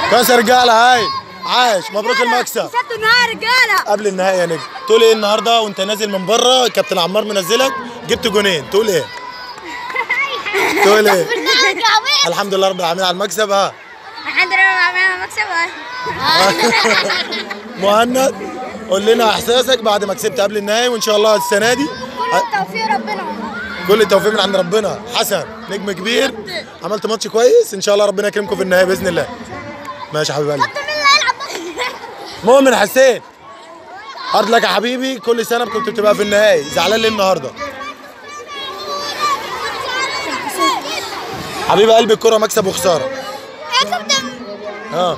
كاس رجاله هاي عاش مبروك المكسب كسبتوا النهائي رجاله قبل النهائي يا نجم تقول ايه النهارده وانت نازل من بره كابتن عمار منزلك جبت جونين تقول ايه تقول ايه الحمد لله رب العالمين على المكسب ها الحمد لله عملنا مكسب مهند قول لنا احساسك بعد ما كسبت قبل النهائي وان شاء الله السنه دي كل التوفيق ربنا كل التوفيق من عند ربنا حسن نجم كبير عملت ماتش كويس ان شاء الله ربنا يكرمكم في النهائي باذن الله ماشي يا حبيب قلبي مين اللي هيلعب مؤمن حسين هارد لك يا حبيبي كل سنه كنت بتبقى في النهائي زعلان ليه النهارده حبيب قلبي الكره مكسب وخساره يا كابتن اه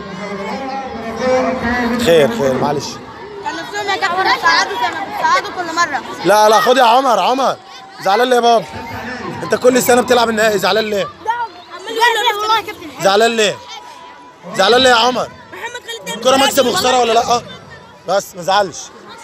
خير خير معلش كان نفسهم يرجعوا يساعدوا كانوا بيساعدوا كل مره لا لا خد يا عمر عمر زعلان ليه يا بابا انت كل سنه بتلعب النهائي زعلان ليه والله يا كابتن زعلان ليه زعلان ليه يا عمر محمد خالد الكره مكسب وخساره ولا لا بس ما زعلش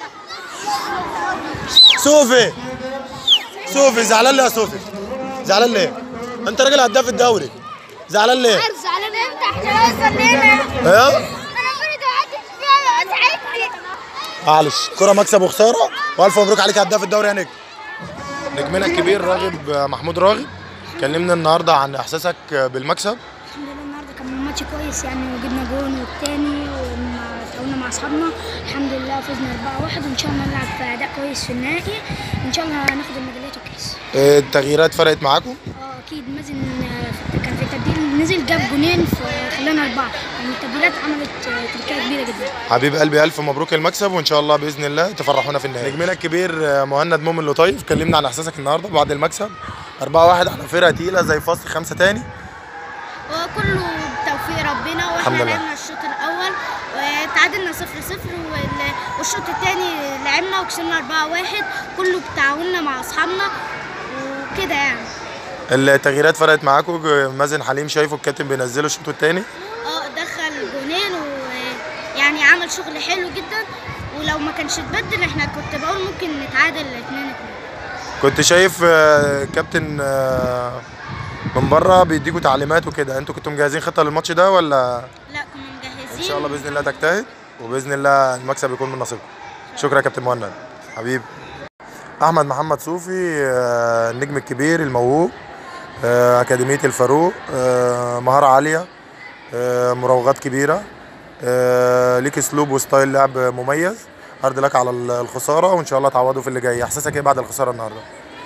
سوفي سوفي زعلان ليه يا سوفي زعلان ليه انت راجل هداف الدوري زعلان ليه عارف زعلان امتى احنا وصلنا ايه انا بريد قعدت فيها تعبت معلش كرة مكسب وخسارة والف مبروك عليك هداف الدوري يا نجم نجمنا الكبير راغب محمود راغب كلمنا النهارده عن احساسك بالمكسب الحمد لله النهارده كان ماتش كويس يعني وجبنا جون والتاني وما تعاوننا مع اصحابنا الحمد لله فزنا 4-1 وان شاء الله نلعب في اداء كويس في النهائي ان شاء الله هناخد الميداليات والكاس إيه التغييرات فرقت معاكم اه اكيد مازن آه، كان في التبديل نزل جاب جونين فخلانا اربعه يعني التبديلات عملت آه، تركيزه كبيره جدا حبيب قلبي الف مبروك المكسب وان شاء الله باذن الله تفرحونا في النهائي نجمنا الكبير آه، مهند مؤمن لطيف كلمنا عن احساسك النهارده بعد المكسب 4-1 على فرقه تقيله زي فصل خمسه تاني وكله بتوفيق ربنا الحمد واحنا لله. لعبنا الشوط الاول وتعادلنا 0 0 والشوط الثاني لعبنا وكسبنا 4 1 كله بتعاوننا مع اصحابنا وكده يعني التغييرات فرقت معاكم مازن حليم شايفه الكاتب بينزله الشوط الثاني اه دخل جونين ويعني عمل شغل حلو جدا ولو ما كانش اتبدل احنا كنت بقول ممكن نتعادل 2 2 كنت شايف آه، كابتن آه، من بره بيديكوا تعليمات وكده انتوا كنتوا مجهزين خطه للماتش ده ولا لا كنا مجهزين ان شاء الله باذن الله تجتهد وباذن الله المكسب يكون من نصيبكم شكرا يا كابتن مهند حبيب احمد محمد صوفي آه، النجم الكبير الموهوب آه، اكاديميه الفاروق آه، مهاره عاليه آه، مراوغات كبيره آه، ليك اسلوب وستايل لعب مميز ارض لك على الخساره وان شاء الله تعوضه في اللي جاي احساسك ايه بعد الخساره النهارده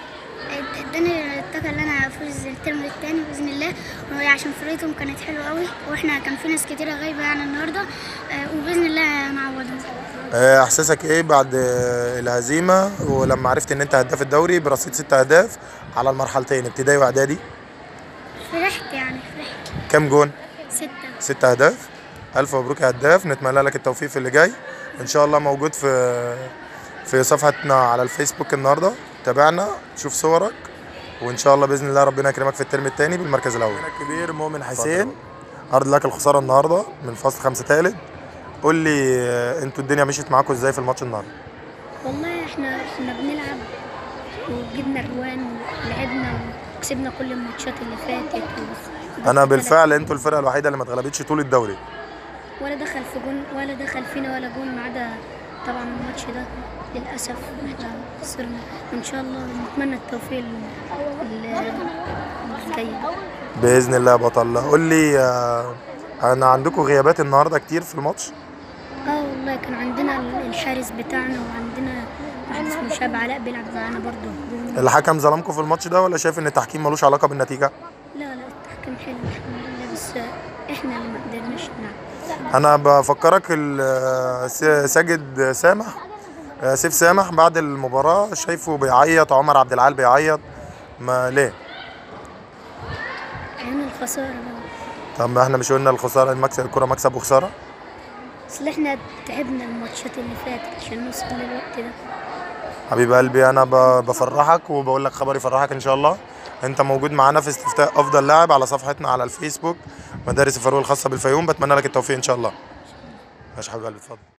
اداني الطاقه اللي انا افوز الترم الثاني باذن الله وهي عشان فرقتهم كانت حلوه قوي واحنا كان في ناس كتيره غايبه يعني النهارده آه، وباذن الله نعوضهم آه، احساسك ايه بعد آه، الهزيمه ولما عرفت ان انت هداف الدوري برصيد ست اهداف على المرحلتين ابتدائي واعدادي فرحت يعني فرحت كام جون ستة ست اهداف الف مبروك يا هداف نتمنى لك التوفيق في اللي جاي ان شاء الله موجود في في صفحتنا على الفيسبوك النهارده تابعنا شوف صورك وان شاء الله باذن الله ربنا يكرمك في الترم الثاني بالمركز الاول الكبير مؤمن حسين عرض لك الخساره النهارده من فصل خمسه ثالث قول لي آه، انتوا الدنيا مشيت معاكم ازاي في الماتش النهارده والله احنا كنا بنلعب وجبنا جوان ولعبنا وكسبنا كل الماتشات اللي فاتت و- انا بالفعل انتوا الفرقه الوحيده اللي ما اتغلبتش طول الدوري ولا دخل في جون ولا دخل فينا ولا جون ما عدا طبعا الماتش ده للاسف احنا خسرنا وان شاء الله نتمنى التوفيق لل- لل- الجاي باذن الله يا بطل قول لي آه، انا عندكم غيابات النهارده كتير في الماتش اه والله كان عندنا الحارس بتاعنا وعندنا واحد اسمه شاب علاء بيلعب معانا برضه الحكم ظلمكم في الماتش ده ولا شايف ان التحكيم ملوش علاقه بالنتيجه لا لا التحكيم حلو الحمد لله بس احنا اللي ما قدرناش نلعب انا بفكرك ال- س- ساجد سامح آه، سيف سامح بعد المباراه شايفه بيعيط عمر عبد العال بيعيط ما ليه عيون الخساره بقى طب احنا مش قلنا الخساره المكسب الكره مكسب وخساره اصل احنا تعبنا الماتشات اللي فاتت عشان نوصل للوقت ده حبيب قلبي انا ب- بفرحك وبقول لك خبر يفرحك ان شاء الله انت موجود معانا في استفتاء افضل لاعب على صفحتنا على الفيسبوك مدارس الفاروق الخاصه بالفيوم بتمنى لك التوفيق ان شاء الله ماشي حبيب قلبي اتفضل